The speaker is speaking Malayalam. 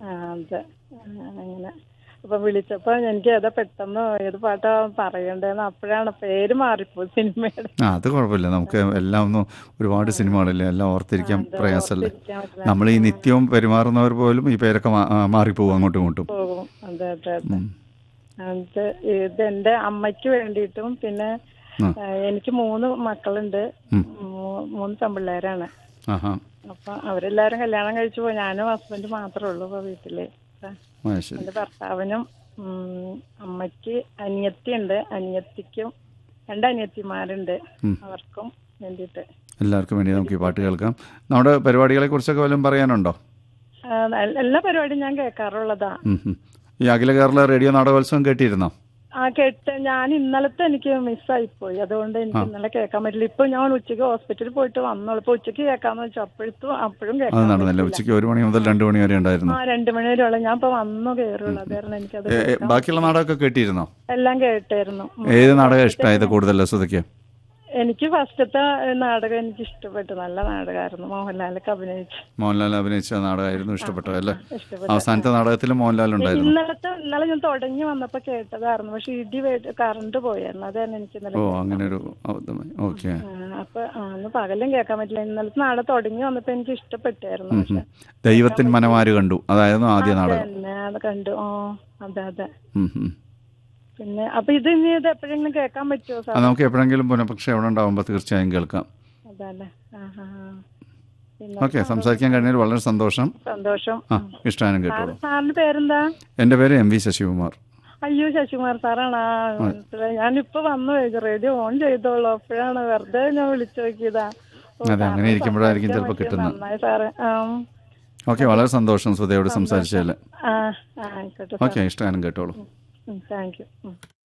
ആ അതെ ആ, അങ്ങനെ അപ്പൊ വിളിച്ചപ്പോ എനിക്ക് ഏതാ പെട്ടെന്ന് ഏത് പാട്ടാ പറയണ്ടേന്ന് അപ്പോഴാണ് പേര് മാറിപ്പോയി സിനിമയുടെ ആ അത് കുഴപ്പമില്ല നമുക്ക് എല്ലാം ഒന്നും ഒരുപാട് സിനിമകളില്ലേ എല്ലാം ഓർത്തിരിക്കാൻ പ്രയാസമല്ലേ ഓർത്തിരിക്കാൻ പറ്റില്ല. നമ്മൾ ഈ നിത്യവും പെരുമാറുന്നവർ പോലും ഈ പേരൊക്കെ മാ- ആ, മാറിപ്പോകും അങ്ങോട്ടും ഇങ്ങോട്ടും പോകും അതെ അതെ അതെ ഉം. അത് ഇത് എന്റെ അമ്മയ്ക്ക് വേണ്ടിയിട്ടും പിന്നെ ആ. ആ, എനിക്ക് മൂന്ന് മക്കളുണ്ട് ഉം. മൂ- മൂന്ന് പെൺപിള്ളേരാണ് ആഹാ അപ്പൊ അവരെല്ലാരും കല്യാണം കഴിച്ചു പോയി ഞാനും ഹസ്ബൻഡ് മാത്രമേ ഉള്ളൂ ഇപ്പൊ വീട്ടില് ആ ശരി എന്റെ ഭർത്താവിനും ഉം, അമ്മയ്ക്ക് അനിയത്തിയുണ്ട് അനിയത്തിക്കും രണ്ട് അനിയത്തിമാരുണ്ട് ഉം. അവർക്കും വേണ്ടിയിട്ട് എല്ലാവർക്കും വേണ്ടി നമുക്ക് ഈ പാട്ട് കേൾക്കാം നമ്മുടെ പരിപാടികളെ കുറിച്ചൊക്കെ വല്ലതും പറയാനുണ്ടോ ആ, എൽ- എല്ലാ പരിപാടിയും ഞാൻ കേൾക്കാറുള്ളതാ ഉം, ഉം. ഈ അഖില കേരള റേഡിയോ നാടകോത്സവം കേട്ടിരുന്നോ ആ കേട്ട് ഞാൻ ഇന്നലത്തെ എനിക്ക് മിസ്സായിപ്പോയി അതുകൊണ്ട് എനിക്ക് ഇന്നലെ കേൾക്കാൻ പറ്റില്ല ഇപ്പൊ ഞാൻ ഉച്ചയ്ക്ക് ഹോസ്പിറ്റലിൽ പോയിട്ട് വന്നോളൂ ഇപ്പൊ ഉച്ചയ്ക്ക് കേൾക്കാന്ന് വെച്ചു അപ്പോഴത്തും അപ്പോഴും അത് കേൾക്കാൻ നടന്നില്ല ഉച്ചയ്ക്ക് ഒരു മണി മുതൽ രണ്ട് മണി വരെ ഉണ്ടായിരുന്നു ആ രണ്ടു മണി വരെ ഉള്ള ഞാൻ ഇപ്പൊ വന്നു കയറുള്ളൂ അത് കാരണം എനിക്കത് ഏ, ഏ, ബാക്കിയുള്ള നാടകമൊക്കെ കേട്ടിരുന്നോ എല്ലാം കേട്ടായിരുന്നു ഉം. ഏത് നാടകം ഇഷ്ടമായത് കൂടുതൽ ലസുതയ്ക്ക് എനിക്ക് ഫസ്റ്റത്തെ നാടകം എനിക്ക് ഇഷ്ടപ്പെട്ടു നല്ല നാടകമായിരുന്നു മോഹൻലാലൊക്കെ അഭിനയിച്ചു മോഹൻലാൽ അഭിനയിച്ച നാടകമായിരുന്നു ഇഷ്ടപ്പെട്ടത് അല്ലേ ഇഷ്ടപ്പെട്ടു അവസാനത്തെ നാടകത്തിൽ മോഹൻലാൽ ഉണ്ടായിരുന്നു ഇന്നലത്തെ ഇന്നലെ ഞാൻ തുടങ്ങി വന്നപ്പോ കേട്ടതായിരുന്നു പക്ഷെ ഇടി വേ- കറണ്ട് പോയായിരുന്നു അതാണ് എനിക്ക് ഇന്നലെ ഓ അങ്ങനെ ഒരു അബദ്ധമായി ഓക്കെ ആ, അപ്പൊ ആ, അന്ന് പകലും കേൾക്കാൻ പറ്റില്ല ഇന്നലത്തെ നാളെ തുടങ്ങി വന്നപ്പോ എനിക്ക് ഇഷ്ടപ്പെട്ടായിരുന്നു പക്ഷെ ദൈവത്തിൻ മനമാര് കണ്ടു അതായിരുന്നു ആദ്യ നാടകം തന്നെ അത് കണ്ടു ഓ അതെ അതെ ഉം, ഉം. പിന്നെ അപ്പൊ ഇത് ഇനി ഇത് എപ്പോഴെങ്കിലും കേൾക്കാൻ പറ്റുമോ സാർ അത് നമുക്ക് എപ്പോഴെങ്കിലും പുനഃപ്രക്ഷേപണം ഉണ്ടാകുമ്പോൾ തീർച്ചയായും കേൾക്കാം അതല്ലേ ആ ആ ആ. പിന്നെ ഓക്കെ സംസാരിക്കാൻ കഴിഞ്ഞതിൽ വളരെ സന്തോഷം സന്തോഷം ആ ഇഷ്ടാനും കേട്ടോളൂ സാറ് സാറിന്റെ പേരെന്താ എൻ്റെ പേര് എം വി ശശികുമാർ അയ്യോ ശശികുമാർ സാറാണ് ആ മനസ്സിലായി ഞാനിപ്പോ വന്നു കഴിഞ്ഞു റേഡിയോ ഓൺ ചെയ്തോളൂ അപ്പോഴാണ് വെറുതെ ഞാൻ വിളിച്ചു നോക്കിയതാ ഓ, അതെ, അങ്ങനെ സാറിന് ഇരിക്കുമ്പോഴായിരിക്കും സംസാരിക്കാൻ ചിലപ്പോൾ പറ്റിയത് കിട്ടുന്നത്. നന്നായി സാറ് ആ ഓക്കെ വളരെ സന്തോഷം സുധയോട് സംസാരിച്ചതിൽ ആ ആ, ആയിക്കോട്ടെ ഓക്കെ ഇഷ്ടാനും കേട്ടോളൂ താങ്ക് യു